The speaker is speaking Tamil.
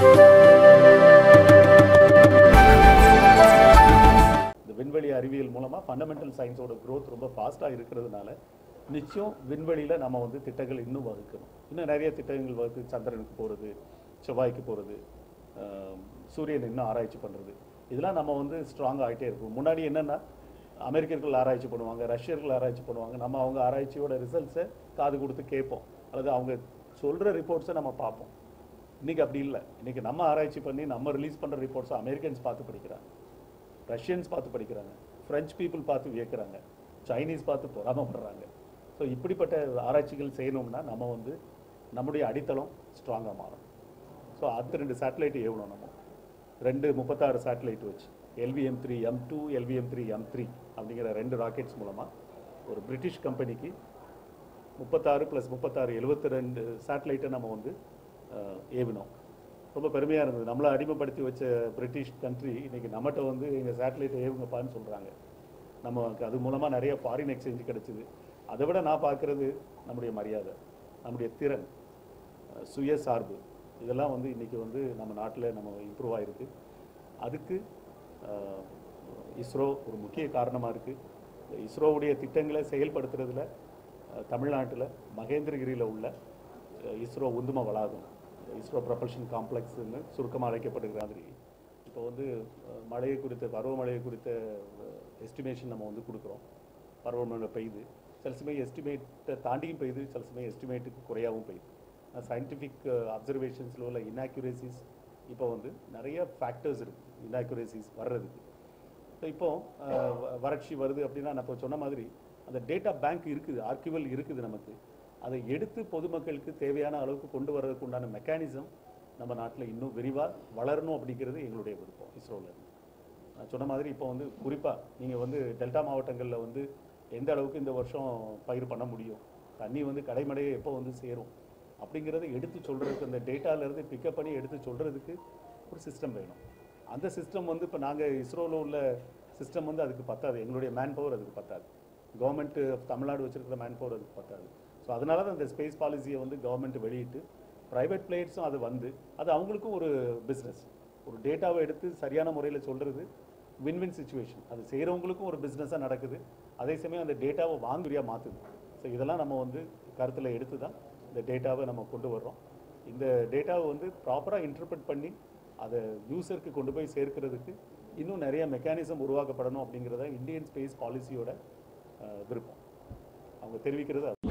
இந்த விண்வெளி அறிவியல் மூலமாக ஃபண்டமெண்டல் சயின்ஸோட growth ரொம்ப ஃபாஸ்ட்டாக இருக்கிறதுனால நிச்சயம் விண்வெளியில் நம்ம வந்து திட்டங்கள் இன்னும் வகுக்கணும் இன்னும் நிறைய திட்டங்கள் வகுத்து சந்திரனுக்கு போகிறது செவ்வாய்க்கு போகிறது சூரியன் இன்னும் ஆராய்ச்சி பண்ணுறது இதெல்லாம் நம்ம வந்து ஸ்ட்ராங் ஆகிட்டே இருக்கும் முன்னாடி என்னென்னா அமெரிக்கர்கள் ஆராய்ச்சி பண்ணுவாங்க ரஷ்யர்கள் ஆராய்ச்சி பண்ணுவாங்க நம்ம அவங்க ஆராய்ச்சியோட ரிசல்ட்ஸை காது கொடுத்து கேட்போம் அல்லது அவங்க சொல்கிற ரிப்போர்ட்ஸை நம்ம பார்ப்போம் இன்றைக்கி அப்படி இல்லை இன்றைக்கி நம்ம ஆராய்ச்சி பண்ணி நம்ம ரிலீஸ் பண்ணுற ரிப்போர்ட்ஸை அமெரிக்கன்ஸ் பார்த்து படிக்கிறாங்க ரஷ்யன்ஸ் பார்த்து படிக்கிறாங்க ஃப்ரெஞ்ச் பீப்புள் பார்த்து வியக்கிறாங்க சைனீஸ் பார்த்து பொறாமப்படுறாங்க ஸோ இப்படிப்பட்ட ஆராய்ச்சிகள் செய்யணும்னா நம்ம வந்து நம்முடைய அடித்தளம் ஸ்ட்ராங்காக மாறும் ஸோ அது ரெண்டு சேட்டலைட் ஏவணும் நம்ம ரெண்டு முப்பத்தாறு சேட்டலைட் வச்சு LVM three M two LVM three M three அப்படிங்கிற ரெண்டு ராக்கெட்ஸ் மூலமாக ஒரு பிரிட்டிஷ் கம்பெனிக்கு முப்பத்தாறு ப்ளஸ் முப்பத்தாறு எழுபத்தி ரெண்டு சேட்டலைட்டை நம்ம வந்து அஹ், ஏவினோம் ரொம்ப பெருமையாக இருந்தது நம்மளை அடிமைப்படுத்தி வச்ச பிரிட்டிஷ் கண்ட்ரி இன்னைக்கு நம்மகிட்ட வந்து எங்கள் சேட்டலைட்டை ஏவுங்கப்பான்னு சொல்கிறாங்க நமக்கு அது மூலமாக நிறைய ஃபாரின் எக்ஸ்சேஞ்ச் கிடைச்சிது அதை விட நான் பார்க்குறது நம்முடைய மரியாதை நம்முடைய திறன் அஹ், சுயசார்பு இதெல்லாம் வந்து இன்றைக்கி வந்து நம்ம நாட்டில் நம்ம இம்ப்ரூவ் ஆகிருக்கு அதுக்கு அஹ், இஸ்ரோ ஒரு முக்கிய காரணமாக இருக்குது இஸ்ரோவுடைய திட்டங்களை செயல்படுத்துறதுல அஹ், தமிழ்நாட்டில் மகேந்திரகிரியில் உள்ள அஹ், இஸ்ரோ உந்தும வளாகம் இஸ்ரோ ப்ரொபல்ஷன் காம்ப்ளெக்ஸ்னு சுருக்கமாக அழைக்கப்படுகிற மாதிரி இப்போ வந்து அஹ், மழையை குறித்த பருவமழையை குறித்த எஸ்டிமேஷன் நம்ம வந்து கொடுக்குறோம் பருவமழை பெய்யுது சில சமயம் எஸ்டிமேட்டை தாண்டியும் பெய்யுது சில சமயம் எஸ்டிமேட்டுக்கு குறையாகவும் பெய்யுது சயின்டிஃபிக் அப்சர்வேஷன்ஸில் உள்ள இன்னாக்யூரேசிஸ் இப்போ வந்து நிறைய ஃபேக்டர்ஸ் இருக்குது இன்னாக்யூரேசிஸ் வர்றதுக்கு ஸோ இப்போ அஹ், வ- வறட்சி வருது அப்படின்னா நான் இப்போ சொன்ன மாதிரி அந்த டேட்டா பேங்க் இருக்குது ஆர்கிவல் இருக்குது நமக்கு அதை எடுத்து பொதுமக்களுக்கு தேவையான அளவுக்கு கொண்டு வர்றதுக்கு உண்டான மெக்கானிசம் நம்ம நாட்டில் இன்னும் விரிவாக வளரணும் அப்படிங்கிறது எங்களுடைய விருப்பம் இஸ்ரோவில் இருந்து நான் சொன்ன மாதிரி இப்போ வந்து குறிப்பாக நீங்கள் வந்து டெல்டா மாவட்டங்களில் வந்து எந்த அளவுக்கு இந்த வருஷம் பயிர் பண்ண முடியும் தண்ணி வந்து கடைமடையை எப்போ வந்து சேரும் அப்படிங்கிறத எடுத்து சொல்கிறதுக்கு அந்த டேட்டாலேருந்து பிக்கப் பண்ணி எடுத்து சொல்கிறதுக்கு ஒரு சிஸ்டம் வேணும் அந்த சிஸ்டம் வந்து இப்போ நாங்கள் இஸ்ரோவில் உள்ள சிஸ்டம் வந்து அதுக்கு பத்தாது எங்களுடைய மேன் பவர் அதுக்கு பத்தாது கவர்மெண்ட் தமிழ்நாடு வச்சிருக்கிற மேன் பவர் அதுக்கு பத்தாது ஸோ அதனால தான் இந்த ஸ்பேஸ் பாலிசியை வந்து கவர்மெண்ட் வெளியிட்டு ப்ரைவேட் பிளேயர்ஸும் அது வந்து அது அவங்களுக்கும் ஒரு பிஸ்னஸ் ஒரு டேட்டாவை எடுத்து சரியான முறையில் சொல்கிறது வின் வின் சுச்சுவேஷன் அது செய்கிறவங்களுக்கும் ஒரு பிஸ்னஸாக நடக்குது அதே சமயம் அந்த டேட்டாவை வாங்குறியாக மாற்றுது ஸோ இதெல்லாம் நம்ம வந்து கருத்தில் எடுத்து தான் இந்த டேட்டாவை நம்ம கொண்டு வர்றோம் இந்த டேட்டாவை வந்து ப்ராப்பராக இன்டர்பிரட் பண்ணி அதை யூசருக்கு கொண்டு போய் சேர்க்கிறதுக்கு இன்னும் நிறைய மெக்கானிசம் உருவாக்கப்படணும் அப்படிங்கிறத இந்தியன் ஸ்பேஸ் பாலிசியோட விருப்பம் அவங்க தெரிவிக்கிறது